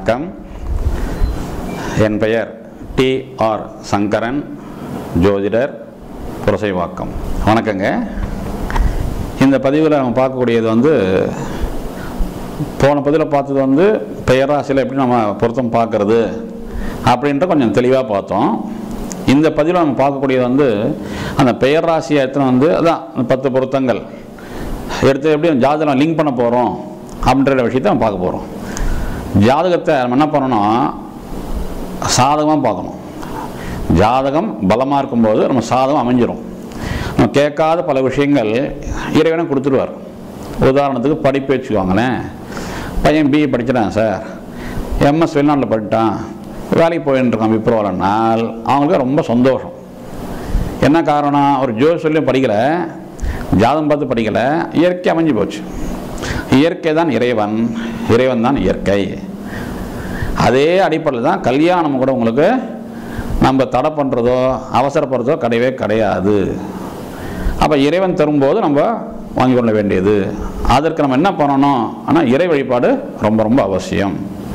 வணக்கம் என் பெயர் D R Sankaran ஜோதிடர் புரசைவாக்கம் வணக்கங்க இந்த பதிவில் நம்ம பார்க்கக்கூடியது வந்து போன பதிவில் பார்த்தது வந்து பெயராசியில் எப்படி நம்ம பொருத்தம் பார்க்கறது அப்படின்ட்டு கொஞ்சம் தெளிவாக பார்த்தோம் இந்த பதிவில் நம்ம பார்க்கக்கூடியது வந்து அந்த பெயர் ராசியை எத்தனை வந்து அதான் அந்த பத்து பொருத்தங்கள் எடுத்து எப்படி ஜாதகம் லிங்க் பண்ண போகிறோம் அப்படின்ற விஷயத்தை நம்ம பார்க்க போகிறோம் ஜாதகத்தை நம்ம என்ன பண்ணணும் சாதகமாக பார்க்கணும் ஜாதகம் பலமாக இருக்கும்போது நம்ம சாதகம் அமைஞ்சிரும் நம்ம கேட்காத பல விஷயங்கள் இறைவனை கொடுத்துருவார் உதாரணத்துக்கு படிப்பு வச்சுக்கோங்களேன் பையன் பிஏ படிச்சிட்டான் சார் எம்எஸ் வெளிநாட்டில் படிட்டான் வேலைக்கு போயின்னு இருக்கான் விப்ரோவில் நாள் அவங்களுக்கு ரொம்ப சந்தோஷம் என்ன காரணம் ஒரு ஜோதி சொல்லி படிக்கலை ஜாதகம் பார்த்து படிக்கலை இயற்கை அமைஞ்சு போச்சு இயற்கை தான் இறைவன் இறைவன் தான் இயற்கை அதே அடிப்படையில் தான் கல்யாணம் கூட உங்களுக்கு நம்ம தடை பண்ணுறதோ அவசரப்படுறதோ கிடையவே கிடையாது அப்போ இறைவன் தரும்போது நம்ம வாங்கி கொள்ள வேண்டியது அதற்கு நம்ம என்ன பண்ணணும் ஆனால் இறை வழிபாடு ரொம்ப ரொம்ப அவசியம்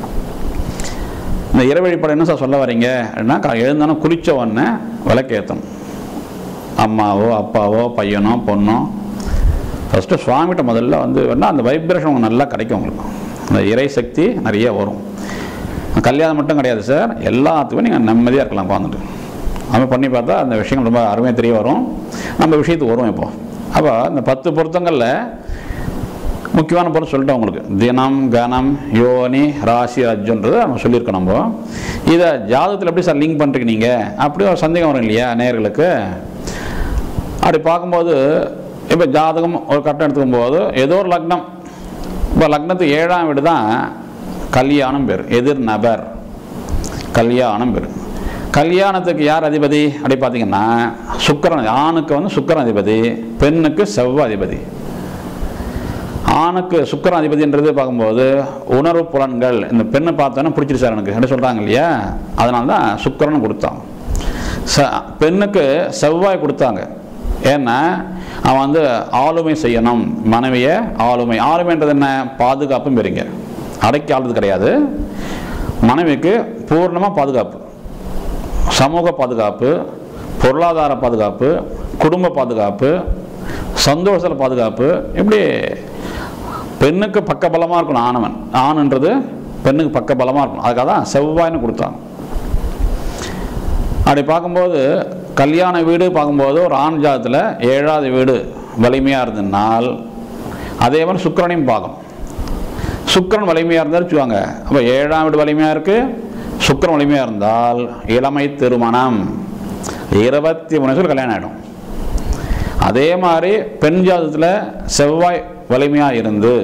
இந்த இறை வழிபாடு என்ன சார் சொல்ல வரீங்க அப்படின்னா கா- எழுந்தாலும் குளிச்ச உடனே விளக்கேற்றணும் அம்மாவோ அப்பாவோ பையனோ பொண்ணோ ஃபஸ்ட்டு சுவாமிகிட்ட முதல்ல வந்து வேணா அந்த வைப்ரேஷன் உங்களுக்கு நல்லா கிடைக்கும் உங்களுக்கு அந்த இறை சக்தி நிறைய வரும் கல்யாணம் மட்டும் கிடையாது சார் எல்லாத்துக்குமே நீங்கள் நிம்மதியாக இருக்கலாம் உட்காந்துட்டு நம்ம பண்ணி பார்த்தா அந்த விஷயங்கள் ரொம்ப அருமையாக தெரிய வரும் நம்ம விஷயத்துக்கு வரும் இப்போ அப்போ இந்த பத்து பொருத்தங்களில் முக்கியமான பொருள் சொல்லிட்டோம் உங்களுக்கு தினம் கணம் யோனி ராசி ரஜ்ஜுன்றது நம்ம சொல்லியிருக்கோம் நம்ம இதை ஜாதகத்தில் எப்படி சார் லிங்க் பண்ணுறீங்க நீங்கள் அப்படி ஒரு சந்தேகம் வரும் இல்லையா நேயர்களுக்கு அப்படி பார்க்கும்போது இப்போ ஜாதகம் ஒரு கட்டம் எடுத்துக்கும் போது ஏதோ ஒரு லக்னம் இப்போ லக்னத்துக்கு ஏழாம் வீடு தான் கல்யாணம் பேர் எதிர் நபர் கல்யாணம் பேர் கல்யாணத்துக்கு யார் அதிபதி அப்படி பார்த்தீங்கன்னா சுக்கிரன் ஆணுக்கு வந்து சுக்கிரன் அதிபதி பெண்ணுக்கு செவ்வாய் அதிபதி ஆணுக்கு சுக்கிரன் அதிபதின்றது பார்க்கும்போது உணர்வு புலன்கள் இந்த பெண்ணை பார்த்தோன்னா பிடிச்சிருச்சு சார் எனக்கு என்ன சொல்கிறாங்க இல்லையா அதனால தான் சுக்கிரன் கொடுத்தான் ச பெண்ணுக்கு செவ்வாய் கொடுத்தாங்க ஏன்னா அவன் வந்து ஆளுமை செய்யணும் மனைவியை ஆளுமை ஆளுமைன்றது என்ன பாதுகாப்பும் பெறுங்க அடக்கி ஆளுறது கிடையாது மனைவிக்கு பூர்ணமாக பாதுகாப்பு சமூக பாதுகாப்பு பொருளாதார பாதுகாப்பு குடும்ப பாதுகாப்பு சந்தோஷத்தில் பாதுகாப்பு இப்படி பெண்ணுக்கு பக்கபலமாக இருக்கணும் ஆணவன் ஆணுன்றது பெண்ணுக்கு பக்கபலமாக இருக்கணும் அதுக்காக தான் செவ்வாய்னு கொடுத்தாங்க அப்படி பார்க்கும்போது கல்யாண வீடு பார்க்கும்போது ஒரு ஆண் ஜாதத்தில் ஏழாவது வீடு வலிமையாக இருந்ததுனால் அதே மாதிரி சுக்கிரனையும் பார்க்கணும் சுக்கிரன் வலிமையாக இருந்தால் வச்சுக்கோங்க அப்போ ஏழாம் வீடு வலிமையாக இருக்குது சுக்கிரன் வலிமையாக இருந்தால் இளமை திருமணம் இருபத்தி மூணு வயசுல கல்யாணம் ஆகிடும் அதே மாதிரி பெண் ஜாதத்தில் செவ்வாய் வலிமையாக இருந்து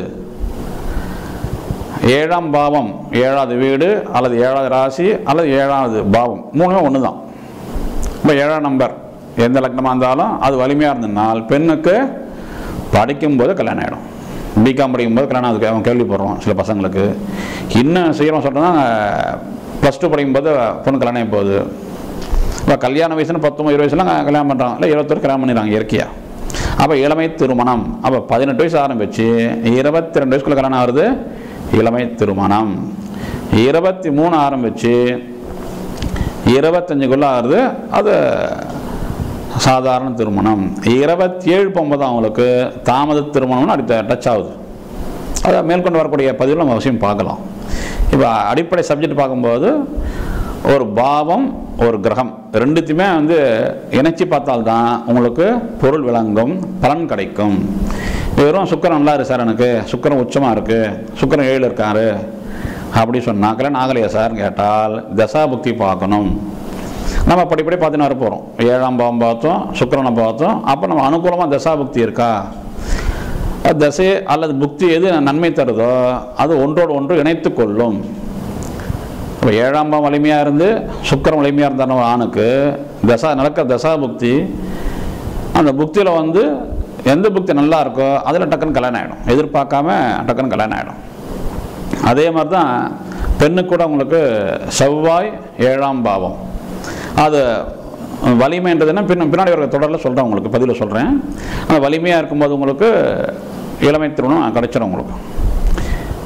ஏழாம் பாவம் ஏழாவது வீடு அல்லது ஏழாவது ராசி அல்லது ஏழாவது பாவம் மூணுமே ஒன்று தான் இப்போ ஏழாம் நம்பர் எந்த லக்னமாக இருந்தாலும் அது வலிமையாக இருந்ததுனால் பெண்ணுக்கு படிக்கும்போது கல்யாணம் ஆகிடும் பிகாம் படிக்கும்போது கல்யாணம் அதுக்கு அவன் கேள்விப்படுறோம் சில பசங்களுக்கு இன்னும் சீக்கிரம் சொல்கிறேன்னா ப்ளஸ் டூ படிக்கும்போது பொண்ணு கல்யாணம் ஆகி போகுது இப்போ கல்யாண வயசுன்னு பத்தொம்பது இருபது வயசுலாம் கல்யாணம் பண்ணுறாங்க இல்லை இருபத்தொரு கல்யாணம் பண்ணிடுறாங்க இயற்கையாக அப்போ இளமை திருமணம் அப்போ பதினெட்டு வயசு ஆரம்பிச்சு இருபத்தி ரெண்டு வயசுக்குள்ள கல்யாணம் ஆகுது இளமை திருமணம் இருபத்தி மூணு ஆரம்பிச்சு இருபத்தஞ்சுக்குள்ள ஆகுது அது சாதாரண திருமணம் இருபத்தி ஏழு போகும்போது அவங்களுக்கு தாமத திருமணம்னு அடுத்த டச் ஆகுது அதை மேற்கொண்டு வரக்கூடிய பதிவில் நம்ம அவசியம் பார்க்கலாம் இப்போ அடிப்படை சப்ஜெக்ட் பார்க்கும்போது ஒரு பாவம் ஒரு கிரகம் ரெண்டுத்தையுமே வந்து இணைச்சி பார்த்தால்தான் உங்களுக்கு பொருள் விளங்கும் பலன் கிடைக்கும் வெறும் சுக்கரன் நல்லா இருக்கு சார் எனக்கு சுக்கரன் உச்சமாக இருக்குது சுக்கரன் ஏழு இருக்காரு அப்படி சொன்னா கல்யாணம் ஆகலையா சார் கேட்டால் தசாபுக்தி பார்க்கணும் நம்ம படிப்படி பார்த்துன்னு வர போகிறோம் ஏழாம் பாவம் பார்த்தோம் சுக்கிரனை பார்த்தோம் அப்போ நம்ம அனுகூலமாக தசாபுக்தி இருக்கா அது தசை அல்லது புக்தி எது நன்மை தருதோ அது ஒன்றோடு ஒன்று இணைத்து கொள்ளும் இப்போ ஏழாம் பாவம் வலிமையாக இருந்து சுக்கிரன் வலிமையாக இருந்தான ஆணுக்கு தசா நடக்கிற தசா புக்தி அந்த புக்தியில் வந்து எந்த புக்தி நல்லா இருக்கோ அதில் டக்குன்னு கல்யாணம் ஆகிடும் எதிர்பார்க்காம டக்குன்னு கல்யாணம் ஆகிடும் அதே மாதிரி தான் பெண்ணுக்கு கூட உங்களுக்கு செவ்வாய் ஏழாம் பாவம் அது வலிமைன்றதுன்னா பின்ன பின்னாடி வர தொடரில் சொல்கிறேன் உங்களுக்கு பதிவில் சொல்கிறேன் அந்த வலிமையாக இருக்கும்போது உங்களுக்கு இளமை திருமணம் கிடைச்சிடும் உங்களுக்கு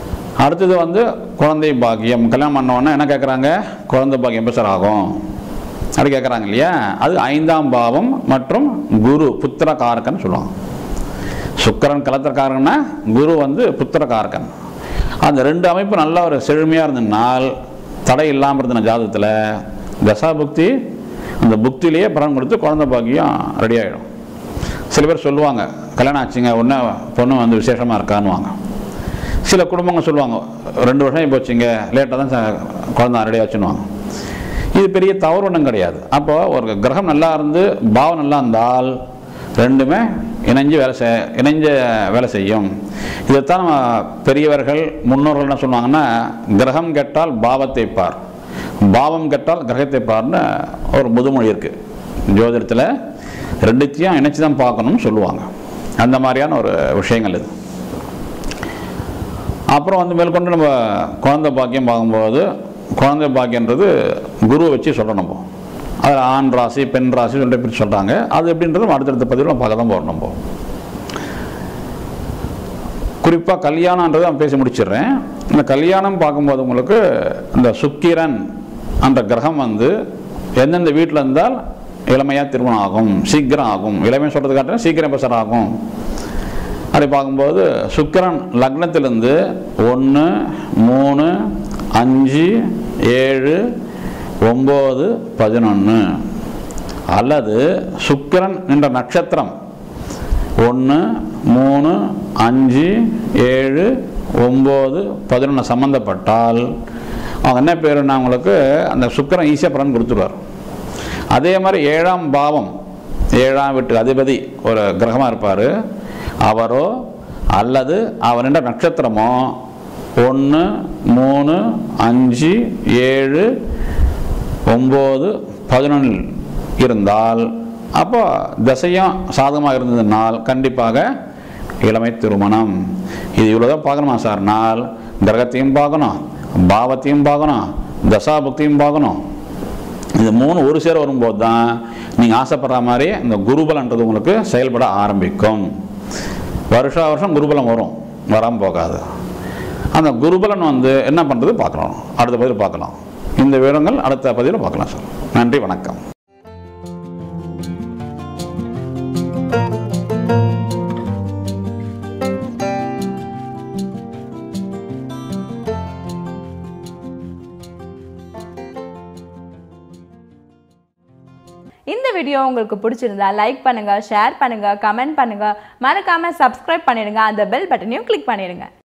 அடுத்தது வந்து குழந்தை பாக்கியம் கல்யாணம் பண்ண உடனே என்ன கேட்குறாங்க குழந்தை பாக்கியம் எப்போ சார் ஆகும் அப்படி கேட்குறாங்க இல்லையா அது ஐந்தாம் பாவம் மற்றும் குரு புத்திரகாரகன் சொல்லுவாங்க சுக்கிரன் கலத்திரக்காரன்னா குரு வந்து புத்திரகாரகன் அந்த ரெண்டு அமைப்பு நல்ல ஒரு செழுமையாக இருந்தனால் தடை இல்லாமல் இருந்த ஜாதகத்தில் தசாபுக்தி அந்த புக்தியிலேயே பலன் கொடுத்து குழந்தை பாக்கியம் ரெடி ஆகிடும் சில பேர் சொல்லுவாங்க கல்யாணம் ஆச்சுங்க ஒன்று பொண்ணு வந்து விசேஷமாக இருக்கான்னுவாங்க சில குடும்பங்கள் சொல்லுவாங்க ரெண்டு வருஷம் போச்சுங்க லேட்டாக தான் ச- குழந்தை ரெடி ஆச்சுன்னுவாங்க இது பெரிய தவறு ஒன்றும் கிடையாது அப்போ ஒரு கிரகம் நல்லா இருந்து பாவம் நல்லா இருந்தால் ரெண்டுமே இணைஞ்சு வேலை செய் இணைஞ்ச வேலை செய்யும் இதைத்தான் நம்ம பெரியவர்கள் முன்னோர்கள் என்ன சொல்லுவாங்கன்னா கிரகம் கெட்டால் பாவத்தை பார் பாவம் கெட்டால் கிரகத்தை பார்னு ஒரு முதுமொழி இருக்குது ஜோதிடத்தில் ரெண்டுத்தையும் இணைச்சு தான் பார்க்கணும்னு சொல்லுவாங்க அந்த மாதிரியான ஒரு விஷயங்கள் இது அப்புறம் வந்து மேற்கொண்டு நம்ம குழந்தை பாக்கியம் பார்க்கும்போது குழந்தை பாக்கியன்றது குருவை வச்சு சொல்கிறோம் நம்ம அதில் ஆண் ராசி பெண் ராசி சொல்லிட்டு பிரித்து சொல்கிறாங்க அது எப்படின்றது நம்ம அடுத்தடுத்த பதிவில் நம்ம பார்க்க தான் போகிறோம் நம்ம குறிப்பாக கல்யாணன்றது நான் பேசி முடிச்சிடுறேன் இந்த கல்யாணம் பார்க்கும்போது உங்களுக்கு இந்த சுக்கிரன் அந்த கிரகம் வந்து எந்தெந்த வீட்டில் இருந்தால் இளமையாக திருமணம் ஆகும் சீக்கிரம் ஆகும் இளமை சொல்கிறது காட்டிலும் சீக்கிரம் பெசர் ஆகும் அப்படி பார்க்கும்போது சுக்கிரன் லக்னத்திலிருந்து ஒன்று மூணு அஞ்சு ஏழு ஒம்பது பதினொன்று அல்லது சுக்கிரன் என்ற நட்சத்திரம் ஒன்று மூணு அஞ்சு ஏழு ஒம்பது பதினொன்று சம்மந்தப்பட்டால் அவங்க என்ன பேருன்னா அவங்களுக்கு அந்த சுக்கிரன் ஈஸியாக பலன் கொடுத்துருவார் அதே மாதிரி ஏழாம் பாவம் ஏழாம் வீட்டு அதிபதி ஒரு கிரகமாக இருப்பார் அவரோ அல்லது அவர் என்ற நட்சத்திரமோ ஒன்று மூணு அஞ்சு ஏழு ஒம்பது பதினொன்றில் இருந்தால் அப்போ தசையும் சாதகமாக இருந்ததுனால் கண்டிப்பாக இளமை திருமணம் இது இவ்வளோதான் பார்க்கணுமா சார்னால் கிரகத்தையும் பார்க்கணும் பாவத்தையும் பார்க்கணும் தசாபுக்தியும் பார்க்கணும் இது மூணு ஒரு சேர வரும்போது தான் நீங்கள் ஆசைப்படுற மாதிரி இந்த குருபலன்றது உங்களுக்கு செயல்பட ஆரம்பிக்கும் வருஷா வருஷம் குருபலம் வரும் வராமல் போகாது அந்த குருபலன் வந்து என்ன பண்ணுறது பார்க்கலாம் அடுத்த பதிவில் பார்க்கலாம் இந்த விவரங்கள் அடுத்த பதிவில் பார்க்கலாம் சார் நன்றி வணக்கம் இந்த வீடியோ உங்களுக்கு பிடிச்சிருந்தா லைக் பண்ணுங்க ஷேர் பண்ணுங்க கமெண்ட் பண்ணுங்க மறக்காம சப்ஸ்கிரைப் பண்ணிடுங்க அந்த பெல் பட்டனையும் கிளிக் பண்ணிடுங்க